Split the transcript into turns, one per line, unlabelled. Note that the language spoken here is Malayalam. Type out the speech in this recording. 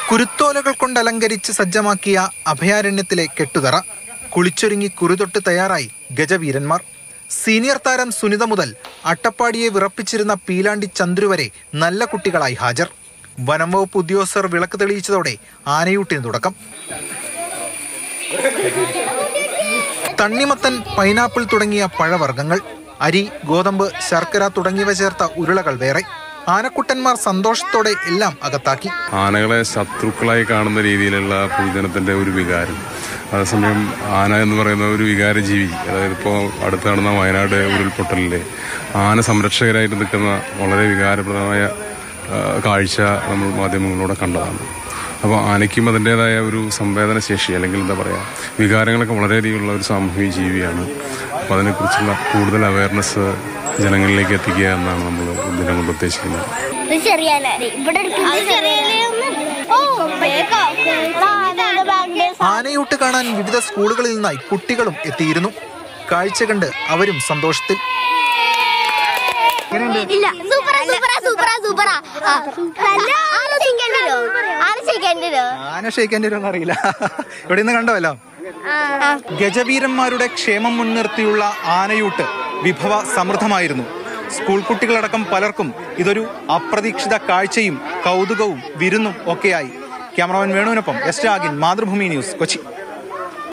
കുരുത്തോലകൾ കൊണ്ട് അലങ്കരിച്ച് സജ്ജമാക്കിയ അഭയാരണ്യത്തിലെ കെട്ടുതറ കുളിച്ചൊരുങ്ങി കുറുതൊട്ട് തയ്യാറായി ഗജവീരന്മാർ സീനിയർ താരം സുനിത മുതൽ അട്ടപ്പാടിയെ വിറപ്പിച്ചിരുന്ന പീലാണ്ടി ചന്ദ്രു വരെ നല്ല കുട്ടികളായി ഹാജർ വനം വകുപ്പ് ഉദ്യോഗസ്ഥർ വിളക്ക് തെളിയിച്ചതോടെ ആനയൂട്ടിന് തുടക്കം തണ്ണിമത്തൻ പൈനാപ്പിൾ തുടങ്ങിയ പഴവർഗ്ഗങ്ങൾ അരി ഗോതമ്പ് ശർക്കര തുടങ്ങിയവ ചേർത്ത ഉരുളകൾ വേറെ ആനക്കുട്ടന്മാർ സന്തോഷത്തോടെ എല്ലാം അകത്താക്കി
ആനകളെ ശത്രുക്കളായി കാണുന്ന രീതിയിലുള്ള പൊതുജനത്തിന്റെ ഒരു വികാരം അതേസമയം ആന എന്ന് പറയുന്ന ഒരു വികാര ജീവി അതായത് ഇപ്പോൾ അടുത്ത് നടന്ന വയനാട് ഉരുൾപൊട്ടലിലെ ആന സംരക്ഷകരായിട്ട് നിൽക്കുന്ന വളരെ വികാരപ്രദമായ ആ, കാഴ്ച നമ്മൾ മാധ്യമങ്ങളിലൂടെ കണ്ടതാണ് അപ്പോൾ ആനയ്ക്കും അതിൻ്റെതായ ഒരു സംവേദനശേഷി അല്ലെങ്കിൽ എന്താ പറയുക വികാരങ്ങളൊക്കെ വളരെയധികമുള്ള ഒരു സാമൂഹിക ജീവിയാണ് അപ്പോൾ അതിനെക്കുറിച്ചുള്ള കൂടുതൽ അവയർനെസ് ജനങ്ങളിലേക്ക് എത്തിക്കുക എന്നാണ് നമ്മൾ ഇതിനെ കൊണ്ട് ഉദ്ദേശിക്കുന്നത്
ഇത് ചെറിയ ഇവിടെ
ആനയൂട്ട് കാണാൻ വിവിധ സ്കൂളുകളിൽ നിന്നായി കുട്ടികളും എത്തിയിരുന്നു കാഴ്ച കണ്ട് അവരും സന്തോഷത്തിൽ
ഇല്ല സൂപ്പറാ സൂപ്പറാ സൂപ്പറാ സൂപ്പറാ ആറ് സെക്കൻഡിലോ ആറ് സെക്കൻഡിലോ
ആന ക്ഷയിക്കേണ്ടി അറിയില്ല ഇവിടെ നിന്ന് കണ്ടോല്ലോ ഗജവീരന്മാരുടെ ക്ഷേമം മുൻനിർത്തിയുള്ള ആനയൂട്ട് വിഭവ സമൃദ്ധമായിരുന്നു സ്കൂൾ കുട്ടികളടക്കം പലർക്കും ഇതൊരു അപ്രതീക്ഷിത കാഴ്ചയും കൗതുകവും വിരുന്നും ഒക്കെയായി ക്യാമറമാൻ വേണുവിനൊപ്പം എസ് രാഗിൻ മാതൃഭൂമി ന്യൂസ് കൊച്ചി